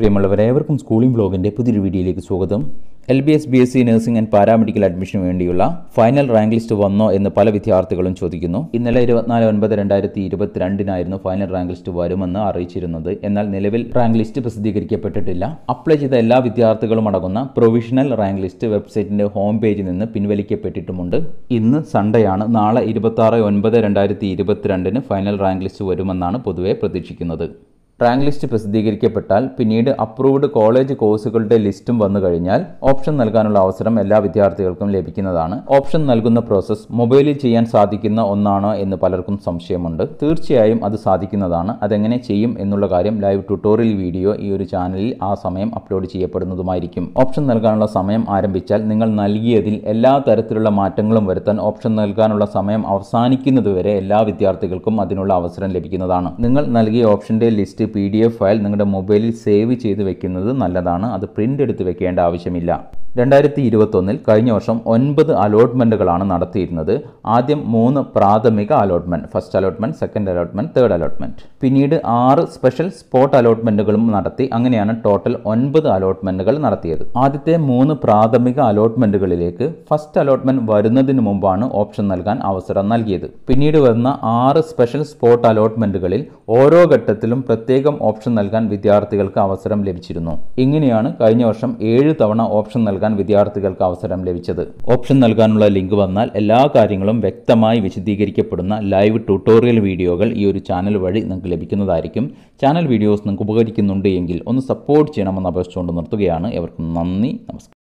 പ്രിയമുള്ളവരെ ഏവർക്കും സ്കൂളിംഗ് ബ്ലോഗിൻ്റെ പുതിയൊരു വീഡിയോയിലേക്ക് സ്വാഗതം L B S B S C nursing and paramedical അഡ്മിഷന് വേണ്ടിയുള്ള ഫൈനൽ റാങ്ക് ലിസ്റ്റ് വന്നോ എന്ന് പല വിദ്യാർത്ഥികളും ചോദിക്കുന്നു ഇന്നലെ ഇരുപത്തിനാല് ഒൻപത് രണ്ടായിരത്തി ഇരുപത്തിരണ്ടിനായിരുന്നു ഫൈനൽ റാങ്ക് ലിസ്റ്റ് വരുമെന്ന് അറിയിച്ചിരുന്നത് എന്നാൽ നിലവിൽ റാങ്ക് ലിസ്റ്റ് പ്രസിദ്ധീകരിക്കപ്പെട്ടിട്ടില്ല അപ്ലൈ ചെയ്ത എല്ലാ വിദ്യാർത്ഥികളും അടങ്ങുന്ന പ്രൊവിഷണൽ റാങ്ക് ലിസ്റ്റ് വെബ്സൈറ്റിന്റെ ഹോം പേജിൽ നിന്ന് പിൻവലിക്കപ്പെട്ടിട്ടുമുണ്ട് ഇന്ന് സൺഡേ ആണ് നാളെ ഇരുപത്തി ആറ് ഒൻപത് രണ്ടായിരത്തി ഇരുപത്തിരണ്ടിന് ഫൈനൽ റാങ്ക് ലിസ്റ്റ് വരുമെന്നാണ് പൊതുവെ പ്രതീക്ഷിക്കുന്നത് റാങ്ക് ലിസ്റ്റ് പ്രസിദ്ധീകരിക്കപ്പെട്ടാൽ പിന്നീട് അപ്രൂവ്ഡ് കോളേജ് കോഴ്സുകളുടെ ലിസ്റ്റും വന്നു കഴിഞ്ഞാൽ ഓപ്ഷൻ നൽകാനുള്ള അവസരം എല്ലാ വിദ്യാർത്ഥികൾക്കും ലഭിക്കുന്നതാണ് ഓപ്ഷൻ നൽകുന്ന പ്രോസസ്സ് മൊബൈലിൽ ചെയ്യാൻ സാധിക്കുന്ന ഒന്നാണോ എന്ന് പലർക്കും സംശയമുണ്ട് തീർച്ചയായും അത് സാധിക്കുന്നതാണ് അതെങ്ങനെ ചെയ്യും എന്നുള്ള കാര്യം ലൈവ് ട്യൂട്ടോറിയൽ വീഡിയോ ഈ ഒരു ചാനലിൽ ആ സമയം അപ്ലോഡ് ചെയ്യപ്പെടുന്നതുമായിരിക്കും ഓപ്ഷൻ നൽകാനുള്ള സമയം ആരംഭിച്ചാൽ നിങ്ങൾ നൽകിയതിൽ എല്ലാ തരത്തിലുള്ള മാറ്റങ്ങളും വരുത്താൻ ഓപ്ഷൻ നൽകാനുള്ള സമയം അവസാനിക്കുന്നതുവരെ എല്ലാ വിദ്യാർത്ഥികൾക്കും അതിനുള്ള അവസരം ലഭിക്കുന്നതാണ് നിങ്ങൾ നൽകിയ ഓപ്ഷന്റെ list P D F file നിങ്ങളുടെ മൊബൈലിൽ സേവ് ചെയ്ത് വെക്കുന്നത് നല്ലതാണ് അത് പ്രിന്റ് എടുത്ത് വെക്കേണ്ട ആവശ്യമില്ല രണ്ടായിരത്തി ഇരുപത്തൊന്നിൽ കഴിഞ്ഞ വർഷം ഒൻപത് അലോട്ട്മെൻറ്റുകളാണ് നടത്തിയിരുന്നത് ആദ്യം മൂന്ന് പ്രാഥമിക allotment first allotment second allotment third allotment പിന്നീട് ആറ് സ്പെഷ്യൽ സ്പോട്ട് അലോട്ട്മെൻറ്റുകളും നടത്തി അങ്ങനെയാണ് ടോട്ടൽ ഒൻപത് അലോട്ട്മെൻറ്റുകൾ നടത്തിയത് ആദ്യത്തെ മൂന്ന് പ്രാഥമിക അലോട്ട്മെൻറ്റുകളിലേക്ക് ഫസ്റ്റ് അലോട്ട്മെൻറ്റ് വരുന്നതിന് മുമ്പാണ് ഓപ്ഷൻ നൽകാൻ അവസരം നൽകിയത് പിന്നീട് വരുന്ന ആറ് സ്പെഷ്യൽ സ്പോട്ട് അലോട്ട്മെൻറ്റുകളിൽ ഓരോ ഘട്ടത്തിലും പ്രത്യേകം ഓപ്ഷൻ നൽകാൻ വിദ്യാർത്ഥികൾക്ക് അവസരം ലഭിച്ചിരുന്നു ഇങ്ങനെയാണ് കഴിഞ്ഞ വർഷം ഏഴ് തവണ ഓപ്ഷൻ നൽകാൻ വിദ്യാർത്ഥികൾക്ക് അവസരം ലഭിച്ചത് ഓപ്ഷൻ നൽകാനുള്ള ലിങ്ക് വന്നാൽ എല്ലാ കാര്യങ്ങളും വ്യക്തമായി വിശദീകരിക്കപ്പെടുന്ന ലൈവ് ട്യൂട്ടോറിയൽ വീഡിയോകൾ ഈ ഒരു ചാനൽ വഴി നിങ്ങൾക്ക് ലഭിക്കുന്നതായിരിക്കും ചാനൽ വീഡിയോസ് നിങ്ങൾക്ക് ഉപകരിക്കുന്നുണ്ട് എങ്കിൽ ഒന്ന് സപ്പോർട്ട് ചെയ്യണമെന്ന് അപേക്ഷിച്ചുകൊണ്ട് നിർത്തുകയാണ് എവർക്കും നന്ദി നമസ്കാരം